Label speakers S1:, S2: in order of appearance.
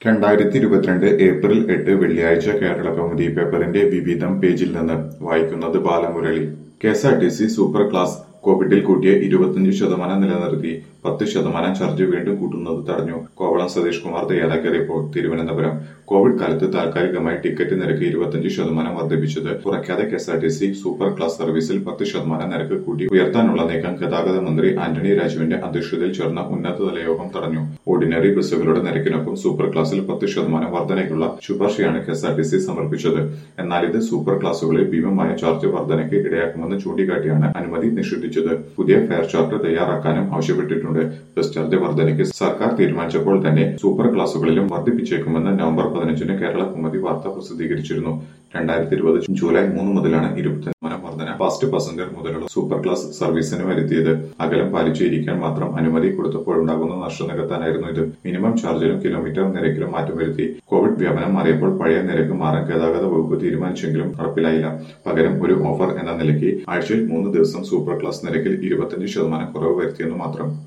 S1: രണ്ടായിരത്തി ഇരുപത്തിരണ്ട് ഏപ്രിൽ എട്ട് വെള്ളിയാഴ്ച കേരള കൗമുദി പേപ്പറിന്റെ വിവിധം പേജിൽ നിന്ന് വായിക്കുന്നത് Balamurali K S R T C super class കോവിഡിൽ കൂട്ടിയ ഇരുപത്തിയഞ്ച് ശതമാനം നിലനിർത്തി പത്ത് ശതമാനം ചാർജ് വീണ്ടും കൂട്ടുന്നത് തടഞ്ഞു കോവളം സതീഷ് കുമാർ തയ്യാറാക്കിയ റിപ്പോർട്ട് തിരുവനന്തപുരം കോവിഡ് കാലത്ത് താൽക്കാലികമായി ടിക്കറ്റ് നിരക്ക് ഇരുപത്തിയഞ്ച് ശതമാനം വർദ്ധിപ്പിച്ചത് കുറയ്ക്കാതെ K S R T C super class സർവീസിൽ പത്ത് ശതമാനം നിരക്ക് കൂട്ടി ഉയർത്താനുള്ള നീക്കം ഗതാഗത മന്ത്രി ആന്റണി രാജുവിന്റെ അധ്യക്ഷതയിൽ ചേർന്ന ഉന്നതതല യോഗം തടഞ്ഞു ഓർഡിനറി ബസ്സുകളുടെ നിരക്കിനൊപ്പം സൂപ്പർ ക്ലാസ്സിൽ പത്ത് ശതമാനം വർധനയ്ക്കുള്ള ശുപാർശയാണ് K S R T C സമർപ്പിച്ചത് എന്നാൽ ഇത് സൂപ്പർ ക്ലാസുകളിൽ ഭീമമായ ചാർജ് വർധനയ്ക്ക് ഇടയാക്കുമെന്ന് ചൂണ്ടിക്കാട്ടിയാണ് അനുമതി നിഷേധിച്ചത് പുതിയ ഫെയർ ചാർട്ട് തയ്യാറാക്കാനും ആവശ്യപ്പെട്ടിട്ടുണ്ട് ബസ് ചാർജ് വർധനയ്ക്ക് സർക്കാർ തീരുമാനിച്ചപ്പോൾ തന്നെ സൂപ്പർ ക്ലാസുകളിലും വർദ്ധിപ്പിച്ചേക്കുമെന്ന് നവംബർ പതിനഞ്ചിന് കേരള കുമതി വാർത്ത പ്രസിദ്ധീകരിച്ചിരുന്നു രണ്ടായിരത്തി ഇരുപത് ജൂലൈ മൂന്ന് മുതലാണ് ഇരുപത്തി ശതമാനം വർധന ഫാസ്റ്റ് പാസഞ്ചർ മുതലുള്ള സൂപ്പർ ക്ലാസ് സർവീസിന് വരുത്തിയത് അകലം പാലിച്ചിരിക്കാൻ മാത്രം അനുമതി കൊടുത്തപ്പോഴുണ്ടാകുന്ന നഷ്ടം നികത്താനായിരുന്നു ഇത് മിനിമം ചാർജിലും കിലോമീറ്റർ നിരക്കിലും മാറ്റം വരുത്തി കോവിഡ് വ്യാപനം മാറിയപ്പോൾ പഴയ നിരക്ക് മാറാൻ ഗതാഗത വകുപ്പ് തീരുമാനിച്ചെങ്കിലും നടപ്പിലായില്ല പകരം ഒരു ഓഫർ എന്ന നിലയ്ക്ക് ആഴ്ചയിൽ മൂന്ന് ദിവസം സൂപ്പർ ക്ലാസ് നിരക്കിൽ ഇരുപത്തിയഞ്ച് ശതമാനം കുറവ് വരുത്തിയെന്ന് മാത്രം